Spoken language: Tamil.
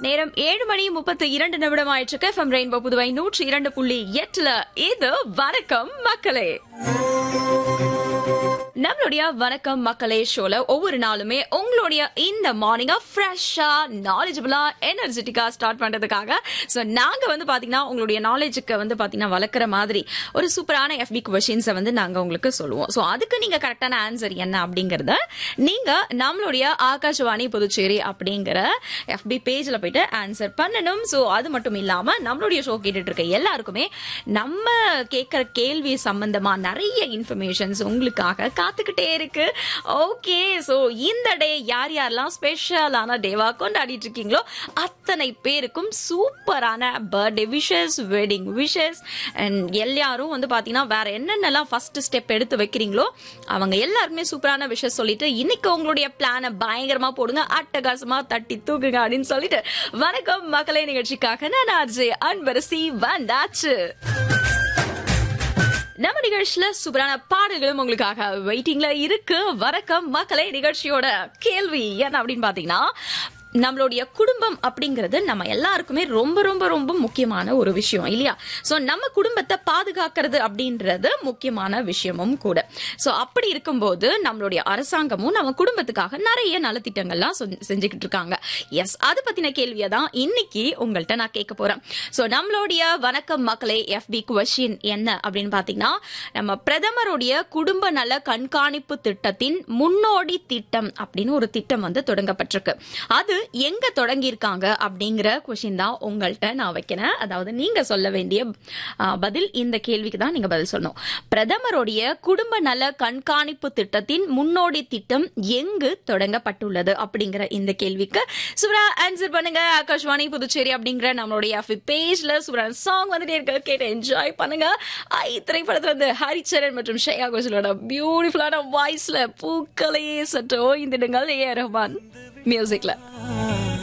நேரம் ஏழு மணி முப்பத்தி இரண்டு நிமிடம் ஆயிடுச்சு எஃப்எம் ரெயின்போ புதுவை நூற்றி இரண்டு புள்ளி எட்டுல இது வணக்கம் மக்களே நம்மளுடைய வணக்கம் மக்களே ஷோல ஒவ்வொரு நாளுமே உங்களுடைய இந்த மார்னிங்கா ஃப்ரெஷ்ஷா நாலேஜபிளா எனர்ஜெட்டிக்கா ஸ்டார்ட் பண்றதுக்காக சோ நாங்க வந்து பாத்தீங்கன்னா உங்களுடைய நாலேஜுக்கு வந்து பாத்தீங்கன்னா வளர்க்குற மாதிரி ஒரு சூப்பரான எஃபி கொஷின்ஸை வந்து நாங்க உங்களுக்கு சொல்லுவோம் சோ அதுக்கு நீங்க கரெக்டான ஆன்சர் என்ன அப்படிங்கறத நீங்க நம்மளுடைய ஆகாஷவாணி புதுச்சேரி அப்படிங்கிற எஃபி பேஜ்ல போயிட்டு ஆன்சர் பண்ணணும் சோ அது மட்டும் இல்லாம நம்மளுடைய ஷோ கேட்டுட்டு இருக்க எல்லாருக்குமே நம்ம கேட்கிற கேள்வி சம்பந்தமா நிறைய இன்ஃபர்மேஷன்ஸ் உங்களுக்காக காத்துக்கிட்டே இருக்கு ஓகே சோ இந்த டே யார் யாரெல்லாம் ஸ்பெஷலான டேவா கொண்டாடிட்டு இருக்கீங்களோ அத்தனை பேருக்கும் சூப்பரான birthday wishes wedding wishes and எல்லாரும் வந்து பாத்தீங்கன்னா வேற என்னென்னலாம் ஃபர்ஸ்ட் ஸ்டெப் எடுத்து வைக்கிறீங்களோ அவங்க எல்லாருக்குமே சூப்பரான விஷயம் சொல்லிட்டு இன்னைக்கு உங்களுடைய பிளானை பயங்கரமா போடுங்க அட்டகாசமா தட்டி தூக்குங்க அப்படின்னு சொல்லிட்டு வணக்கம் மக்களே நிகழ்ச்சிக்காக நான் ஆர்ஜே அன்பரசி வந்தாச்சு நம்ம நிகழ்ச்சியில சூப்பரான பாடல்களும் உங்களுக்காக வெயிட்டிங்ல இருக்கு வணக்கம் மக்களே நிகழ்ச்சியோட கேள்வி என்ன அப்படின்னு பாத்தீங்கன்னா நம்மளுடைய குடும்பம் அப்படிங்கிறது நம்ம எல்லாருக்குமே ரொம்ப ரொம்ப ரொம்ப முக்கியமான ஒரு விஷயம் இல்லையா சோ நம்ம குடும்பத்தை பாதுகாக்கிறது அப்படின்றது முக்கியமான விஷயமும் கூட சோ அப்படி இருக்கும்போது நம்மளுடைய அரசாங்கமும் நம்ம குடும்பத்துக்காக நிறைய நலத்திட்டங்கள்லாம் செஞ்சு- செஞ்சுக்கிட்டு இருக்காங்க எஸ் அது பத்தின கேள்வியை தான் இன்னைக்கு உங்கள்கிட்ட நான் கேட்க போறேன் சோ நம்மளுடைய வணக்கம் மக்களே எஃபி கொஸ்டின் என்ன அப்படின்னு பாத்தீங்கன்னா நம்ம பிரதமருடைய குடும்ப நல கண்காணிப்பு திட்டத்தின் முன்னோடி திட்டம் அப்படின்னு ஒரு திட்டம் வந்து தொடங்கப்பட்டிருக்கு அது எங்க தொடங்கியிருக்காங்க அப்படிங்கிற கொஸ்டின் தான் உங்கள்கிட்ட நான் வைக்கிறேன் அதாவது நீங்க சொல்ல வேண்டிய ஆ, பதில் இந்த கேள்விக்கு தான் நீங்க பதில் சொல்லணும் பிரதமருடைய குடும்ப நல கண்காணிப்பு திட்டத்தின் முன்னோடி திட்டம் எங்கு தொடங்கப்பட்டுள்ளது அப்படிங்கிற இந்த கேள்விக்கு சுவரா ஆன்சர் பண்ணுங்க ஆகாஷ்வாணி புதுச்சேரி அப்படிங்கிற நம்மளுடைய பேஜ்ல சுவரான் சாங் வந்துட்டே இருக்கு கேட்டு என்ஜாய் பண்ணுங்க ஐ திரைப்படத்துல இருந்து ஹரிச்சரன் மற்றும் ஷேயா கோஷலோட பியூட்டிஃபுல்லான வாய்ஸ்ல பூக்களையே சற்றோ இந்த இடங்கள் ஏ ரஹ்மான் மியூசிக்ல